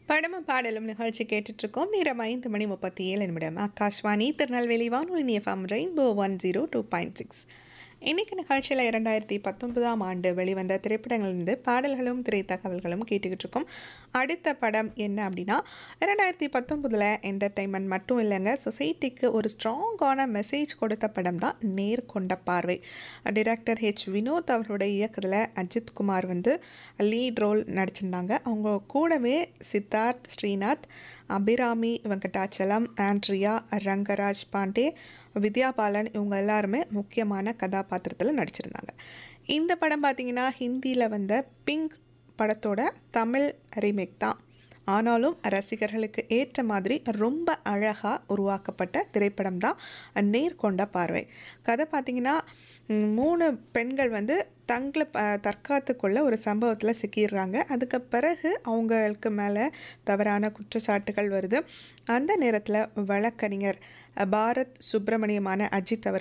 படமும் பாடலும் நிகழ்ச்சி கேட்டுட்டு இருக்கோம் நேரம் ஐந்து மணி முப்பத்தி ஏழு நிமிடம் ஆகாஷ்வாணி திருநெல்வேலி வானொலி FM rainbow one zero two point six இன்னைக்கு நிகழ்ச்சியில் இரண்டாயிரத்தி பத்தொன்பதாம் ஆண்டு வெளிவந்த திரைப்படங்களிலிருந்து பாடல்களும் திரைத்தகவல்களும் கேட்டுக்கிட்டு இருக்கோம் அடுத்த படம் என்ன அப்படின்னா இரண்டாயிரத்தி பத்தொன்பதில் என்டர்டைன்மெண்ட் மட்டும் இல்லைங்க சொசைட்டிக்கு ஒரு ஸ்ட்ராங்கான மெசேஜ் கொடுத்த படம் தான் நேர் கொண்ட பார்வை டிரெக்டர் ஹெச் வினோத் அவருடைய இயக்கத்தில் அஜித் குமார் வந்து லீட் ரோல் நடிச்சிருந்தாங்க அவங்க கூடவே சித்தார்த் ஸ்ரீநாத் அபிராமி வெங்கடாச்சலம் ஆண்ட்ரியா ரங்கராஜ் பாண்டே வித்யா பாலன் இவங்க எல்லாருமே முக்கியமான கதாபாத்திரத்தில் நடிச்சிருந்தாங்க இந்த படம் பார்த்திங்கன்னா ஹிந்தியில் வந்த பிங்க் படத்தோட தமிழ் ரீமேக் தான் ஆனாலும் ரசிகர்களுக்கு ஏற்ற மாதிரி ரொம்ப அழகாக உருவாக்கப்பட்ட திரைப்படம் தான் நேர்கொண்ட பார்வை கதை பார்த்திங்கன்னா ம், மூணு பெண்கள் வந்து தங்களை ப தற்காத்துக்குள்ள ஒரு சம்பவத்தில் சிக்கிடுறாங்க அதுக்கு பிறகு அவங்களுக்கு மேலே தவறான குற்றச்சாட்டுகள் வருது அந்த நேரத்தில் வழக்கறிஞர் பாரத் சுப்பிரமணியமான அஜித் அவர்